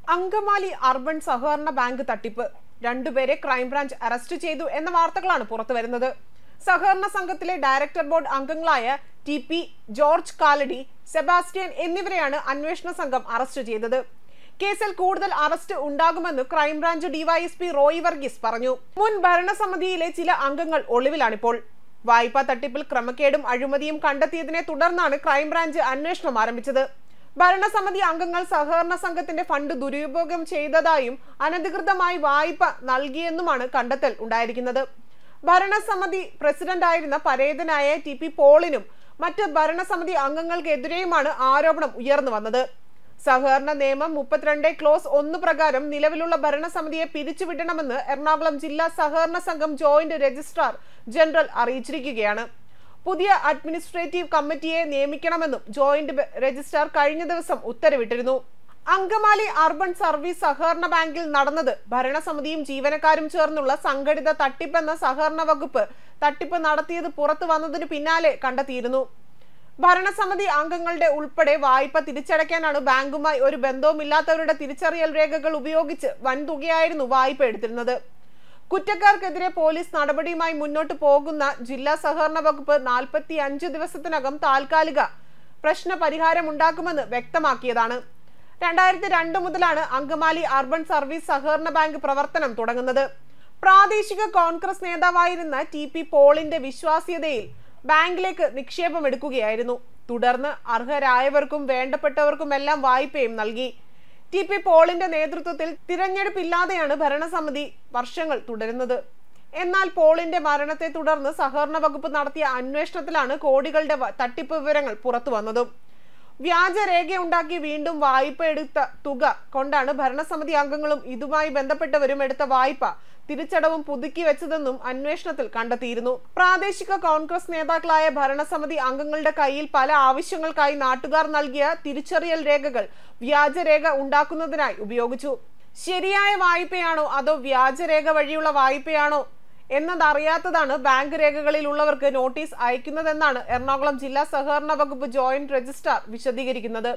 Angamaly urban സഹകരണ bank തട്ടിപ്പ് രണ്ടുപേരെ ക്രൈംബ്രാഞ്ച് അറസ്റ്റ് ചെയ്തു എന്ന വാർത്തകളാണ് പുറത്തുവരുന്നത് സഹകരണ സംഘത്തിലെ ഡയറക്ടർ ബോർഡ് അംഗങ്ങളായ T P George Kalady Sebastian എന്നിവരെയാണ് അന്വേഷണ സംഘം അറസ്റ്റ് ചെയ്തത് കേസിൽ കൂടുതൽ അറസ്റ്റ് ഉണ്ടാകുമെന്ന് ക്രൈംബ്രാഞ്ച് ഡിവൈഎസ്പി റോയ് വർഗീസ് പറഞ്ഞു മുൻ ഭരണസമിതിയിലെ ചില അംഗങ്ങൾ ഒളിവിലാണിപ്പോൾ വായ്പാ തട്ടിപ്പിൽ ക്രമക്കേടും അഴിമതിയും കണ്ടെത്തിയതിനെ തുടർന്നാണ് ക്രൈംബ്രാഞ്ച് അന്വേഷണം ആരംഭിച്ചത് ഭരണസമിതി അംഗങ്ങൾ സഹകരണ സംഘത്തിന്റെ ഫണ്ട് ദുരുപയോഗം ചെയ്തതായും അനധികൃതമായി വായ്പ നൽകിയെന്നുമാണ് കണ്ടെത്തൽ ഉണ്ടായിരിക്കുന്നത് ഭരണസമിതി പ്രസിഡന്റായിരുന്ന പരേതനായ ടി പി പോളിനും മറ്റ് ഭരണസമിതി അംഗങ്ങൾക്കെതിരെയുമാണ് ആരോപണം ഉയർന്നു വന്നത് സഹകരണ നിയമം മുപ്പത്തിരണ്ട് ക്ലോസ് ഒന്ന് പ്രകാരം നിലവിലുള്ള ഭരണസമിതിയെ പിരിച്ചുവിടണമെന്ന് എറണാകുളം ജില്ലാ സഹകരണ സംഘം ജോയിന്റ് രജിസ്ട്രാർ ജനറൽ അറിയിച്ചിരിക്കുകയാണ് പുതിയ അഡ്മിനിസ്ട്രേറ്റീവ് കമ്മിറ്റിയെ നിയമിക്കണമെന്നും ജോയിന്റ് രജിസ്ട്രാർ കഴിഞ്ഞ ദിവസം ഉത്തരവിട്ടിരുന്നു അങ്കമാലി അർബൻ സർവീസ് സഹകരണ ബാങ്കിൽ നടന്നത് ഭരണസമിതിയും ജീവനക്കാരും ചേർന്നുള്ള സംഘടിത തട്ടിപ്പെന്ന സഹകരണ വകുപ്പ് തട്ടിപ്പ് നടത്തിയത് പുറത്തു വന്നതിനു പിന്നാലെ കണ്ടെത്തിയിരുന്നു ഭരണസമിതി അംഗങ്ങളുടെ ഉൾപ്പെടെ വായ്പ തിരിച്ചടയ്ക്കാനാണ് ബാങ്കുമായി ഒരു ബന്ധവുമില്ലാത്തവരുടെ തിരിച്ചറിയൽ രേഖകൾ ഉപയോഗിച്ച് വൻതുകയായിരുന്നു വായ്പ എടുത്തിരുന്നത് കുറ്റക്കാർക്കെതിരെ പോലീസ് നടപടിയുമായി മുന്നോട്ട് പോകുന്ന ജില്ലാ സഹകരണ വകുപ്പ് നാൽപ്പത്തി അഞ്ച് ദിവസത്തിനകം താൽക്കാലിക പ്രശ്ന പരിഹാരം ഉണ്ടാക്കുമെന്ന് വ്യക്തമാക്കിയതാണ് രണ്ടായിരത്തി രണ്ട് മുതലാണ് അങ്കമാലി അർബൻ സർവീസ് സഹകരണ ബാങ്ക് പ്രവർത്തനം തുടങ്ങുന്നത് പ്രാദേശിക കോൺഗ്രസ് നേതാവായിരുന്ന ടി പി പോളിന്റെ വിശ്വാസ്യതയിൽ ബാങ്കിലേക്ക് നിക്ഷേപം എടുക്കുകയായിരുന്നു തുടർന്ന് അർഹരായവർക്കും വേണ്ടപ്പെട്ടവർക്കുമെല്ലാം വായ്പയും നൽകി ടി പി പോളിന്റെ നേതൃത്വത്തിൽ തിരഞ്ഞെടുപ്പില്ലാതെയാണ് ഭരണസമിതി വർഷങ്ങൾ തുടരുന്നത് എന്നാൽ പോളിന്റെ മരണത്തെ തുടർന്ന് സഹകരണ വകുപ്പ് നടത്തിയ അന്വേഷണത്തിലാണ് കോടികളുടെ വ- തട്ടിപ്പ് വിവരങ്ങൾ പുറത്തു വന്നതും വ്യാജരേഖയുണ്ടാക്കി വീണ്ടും വായ്പ എടുത്ത തുക കൊണ്ടാണ് ഭരണസമിതി അംഗങ്ങളും ഇതുമായി ബന്ധപ്പെട്ടവരും എടുത്ത വായ്പ തിരിച്ചടവും പുതുക്കി വെച്ചതെന്നും അന്വേഷണത്തിൽ കണ്ടെത്തിയിരുന്നു പ്രാദേശിക കോൺഗ്രസ് നേതാക്കളായ ഭരണസമിതി അംഗങ്ങളുടെ കയ്യിൽ പല ആവശ്യങ്ങൾക്കായി നാട്ടുകാർ നൽകിയ തിരിച്ചറിയൽ രേഖകൾ വ്യാജരേഖ ഉണ്ടാക്കുന്നതിനായി ഉപയോഗിച്ചു ശരിയായ വായ്പയാണോ അതോ വ്യാജരേഖ വഴിയുള്ള വായ്പയാണോ എന്നതറിയാത്തതാണ് ബാങ്ക് രേഖകളിലുള്ളവർക്ക് നോട്ടീസ് അയക്കുന്നതെന്നാണ് എറണാകുളം ജില്ലാ സഹകരണ വകുപ്പ് ജോയിന്റ് രജിസ്ട്രാർ വിശദീകരിക്കുന്നത്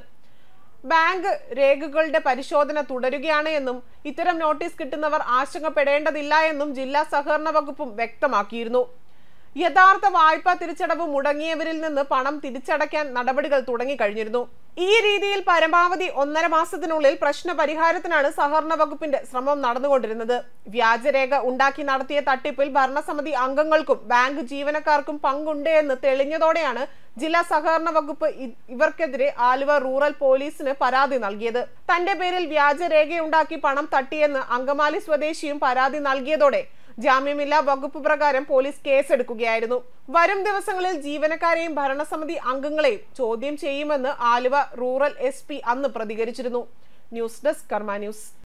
ബാങ്ക് രേഖകളുടെ പരിശോധന തുടരുകയാണ് എന്നും ഇത്തരം നോട്ടീസ് കിട്ടുന്നവർ ആശങ്കപ്പെടേണ്ടതില്ല എന്നും ജില്ലാ സഹകരണ വകുപ്പും വ്യക്തമാക്കിയിരുന്നു യഥാർത്ഥ വായ്പാ തിരിച്ചടവ് മുടങ്ങിയവരിൽ നിന്ന് പണം തിരിച്ചടയ്ക്കാൻ നടപടികൾ തുടങ്ങിക്കഴിഞ്ഞിരുന്നു ഈ രീതിയിൽ പരമാവധി ഒന്നര മാസത്തിനുള്ളിൽ പ്രശ്ന പരിഹാരത്തിനാണ് സഹകരണ വകുപ്പിന്റെ ശ്രമം നടന്നുകൊണ്ടിരുന്നത് വ്യാജരേഖ ഉണ്ടാക്കി നടത്തിയ തട്ടിപ്പിൽ ഭരണസമിതി അംഗങ്ങൾക്കും ബാങ്ക് ജീവനക്കാർക്കും പങ്കുണ്ട് എന്ന് തെളിഞ്ഞതോടെയാണ് ജില്ലാ സഹകരണ വകുപ്പ് ഇ- ഇവർക്കെതിരെ ആലുവ റൂറൽ പോലീസിന് പരാതി നൽകിയത് തന്റെ പേരിൽ വ്യാജരേഖയുണ്ടാക്കി പണം തട്ടിയെന്ന് അങ്കമാലി സ്വദേശിയും പരാതി നൽകിയതോടെ ജാമ്യമില്ലാ വകുപ്പ് പ്രകാരം പോലീസ് കേസെടുക്കുകയായിരുന്നു വരും ദിവസങ്ങളിൽ ജീവനക്കാരെയും ഭരണസമിതി അംഗങ്ങളെയും ചോദ്യം ചെയ്യുമെന്ന് ആലുവ റൂറൽ എസ് അന്ന് പ്രതികരിച്ചിരുന്നു ന്യൂസ് ഡെസ്ക് കർമ്മ ന്യൂസ്